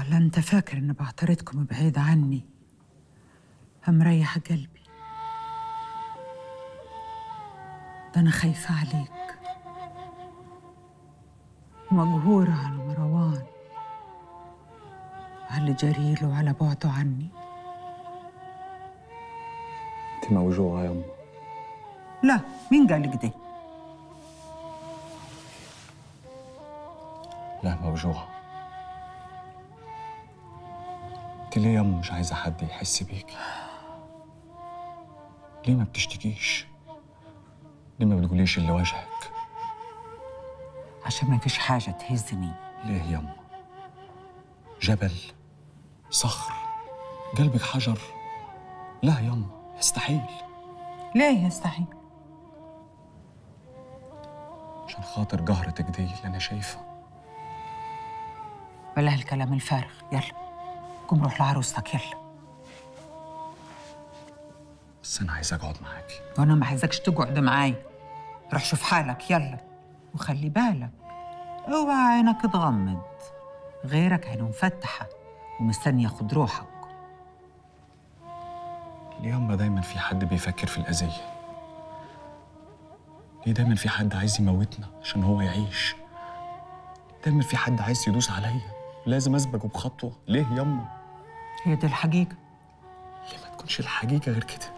ولا انت فاكر ان بعترضكم بعيد عني همريح قلبي ده انا خايفة عليك مقهورة على مروان على جريله وعلى بعده عني انت موجوعة يما لا مين قالك ده لا موجوعة انت ليه يما مش عايزة حد يحس بيكي ليه ما بتشتكيش ليه ما بتقوليش اللي وجهك عشان ما فيش حاجة تهزني ليه يما جبل صخر قلبك حجر لا يما يستحيل ليه يستحيل عشان خاطر قهرتك دي اللي انا شايفها بلا هالكلام الفارغ يلا قوم روح لعروستك يلا بس انا عايز اقعد معاكي وانا ما عايزكش تقعد معايا روح شوف حالك يلا وخلي بالك اوعى عينك تغمض غيرك عينه مفتحة ومستني ياخد روحك ليه يما دايما في حد بيفكر في الأذية ليه دايما في حد عايز يموتنا عشان هو يعيش دايما في حد عايز يدوس عليا لازم اسبقه بخطوة ليه يما هي دي الحقيقة ليه ما تكونش الحقيقة غير كده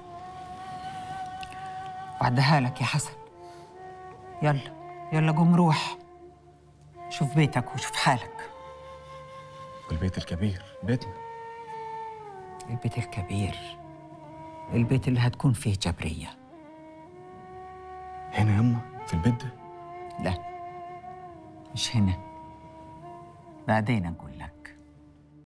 وعدها لك يا حسن يلا يلا قوم روح شوف بيتك وشوف حالك والبيت الكبير بيتنا البيت الكبير البيت اللي هتكون فيه جبرية هنا يما في البيت ده لا مش هنا بعدين أقول لك